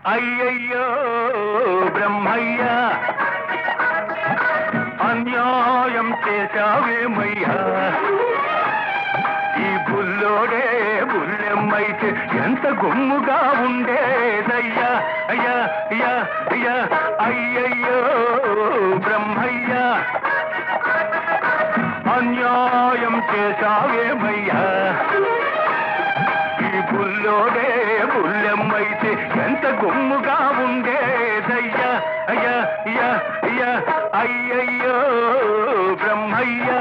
అయ్యయ్యో బ్రహ్మయ్య అన్యాయం చేశావేమయ్యా ఈ బుల్లోడే బుల్లెమ్మైతే ఎంత గుమ్ముగా ఉండేదయ్యా అయ్యా అయ్యా అయ్యా అయ్యయ్యో బ్రహ్మయ్య అన్యాయం చేశావేమయ్యా ఈ బుల్లోడే బుల్లెమ్మైతే ఎంత గుమ్ముగా ఉండేదయ్యా అయ్యా అయ్యా అయ్యా అయ్యయ్యో బ్రహ్మయ్య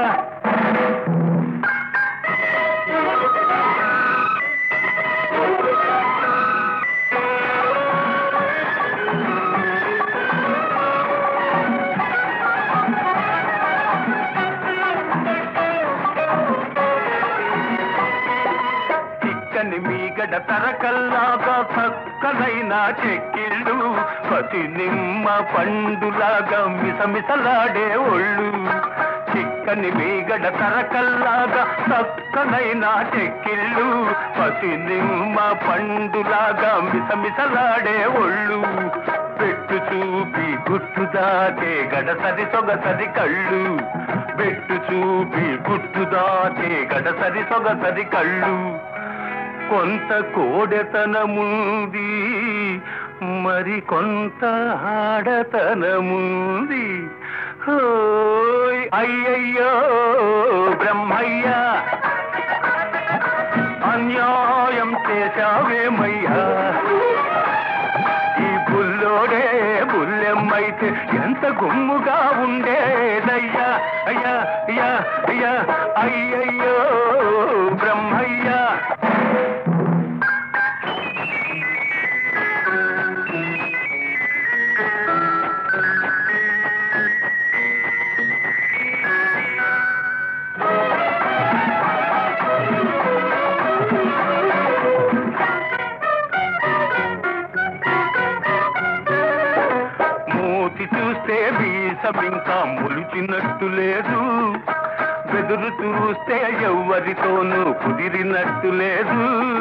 చిక్కని మీగడ తరకల్లాగా చక్కనైన చెక్కిళ్ళు పతి నిమ్మ పండులాగా మిసమిసలాడే ఒళ్ళు చిక్కని మీగడ తరకల్లాగా చక్కనైన చెక్కిళ్ళు పతి నిమ్మ పండులాగా మిసమిసలాడే ఒళ్ళు పెట్టు చూపి గుట్టు దాటే గడసరి సొగసరి కళ్ళు పెట్టు చూపి గుట్టు దాటే గడసరి సొగసరి కళ్ళు కొంత కోడెతనముంది మరి కొంత ఆడతనముంది హోయ్ అయ్యయ్యో బ్రహ్మయ్య అన్యాయం చేశావేమయ్యా ఈ బుల్లోడే బుల్లెమ్మైతే ఎంత గుమ్ముగా ఉండేదయ్యా అయ్యా అయ్యా అయ్యా అయ్యయ్యో బ్రహ్మయ్య మూతి చూస్తే వీసం ఇంకా ములిచినట్టు లేదు బెదురు చూస్తే ఎవ్వరితోనూ కుదిరినట్టు లేదు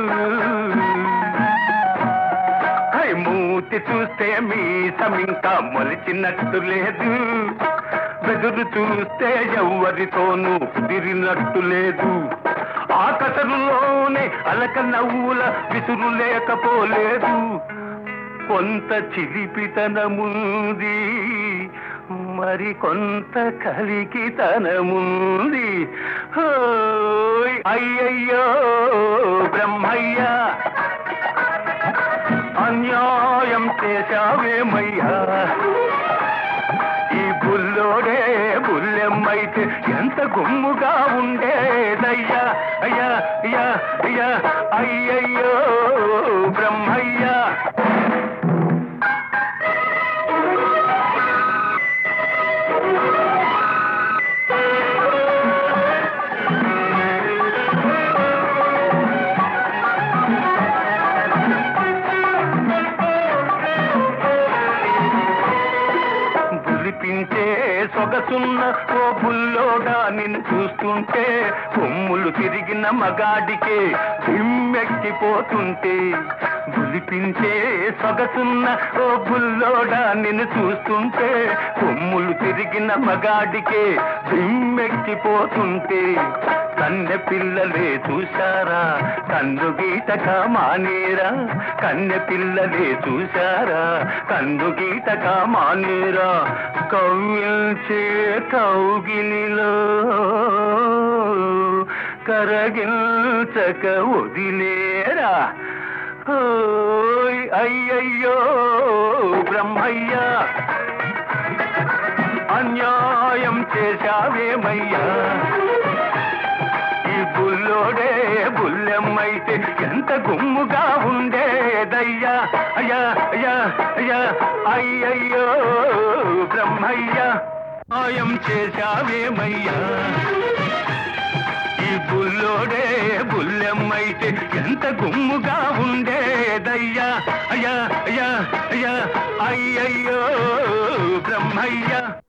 హై, మూతి చూస్తే మీసం ఇంకా మొలిచినట్టు లేదు బెదురు చూస్తే ఎవ్వరితోనూ కుదిరినట్టు లేదు ఆకసరులోనే అలక నవ్వుల విసురు లేకపోలేదు కొంత చిలిపితనముంది మరి కొంత కలికితనముంది హోయ్ అయ్యయ్యో బ్రహ్మయ్య అన్యాయం చేశావేమయ్యా ఈ బుల్లోడే బుల్లెమ్మైతే ఎంత గుమ్ముగా ఉండేదయ్యా అయ్యా అయ్యా అయ్యా అయ్యయ్యో బ్రహ్మయ్య బులిపించే సొగసున్న ఓ బుల్లోడా నిన్ను చూస్తుంటే కొమ్ములు తిరిగిన మగాడికే దిమ్మెక్కిపోతుంటే బులిపించే సొగసున్న ఓ బుల్లోడా నిన్ను చూస్తుంటే కొమ్ములు తిరిగిన మగాడికే దిమ్మెక్కిపోతుంటే కన్నె పిల్లలే చూశారా కన్ను గీతక మానేరా కన్నె పిల్లలే చూశారా కన్ను గీతక మానేరా కవ్విల్చే కౌగిలిలో కరగిల్చక వదిలేరా ఓయ్ అయ్యయ్యో బ్రహ్మయ్య అన్యాయం చేశావేమయ్యా ఈ బుల్లోడే బుల్లెమ్మైతే ఎంత గుమ్ముగా ఉండేదయ్యా అయ్యా అయ్యా అయ్యా అయ్యయ్యో బ్రహ్మయ్య ఆయం చేశావేమయ్యా ఈ బుల్లోడే బుల్లెమ్మైతే ఎంత గుమ్ముగా ఉండేదయ్యా అయ్యా అయ్యా అయ్యా అయ్యయ్యో బ్రహ్మయ్య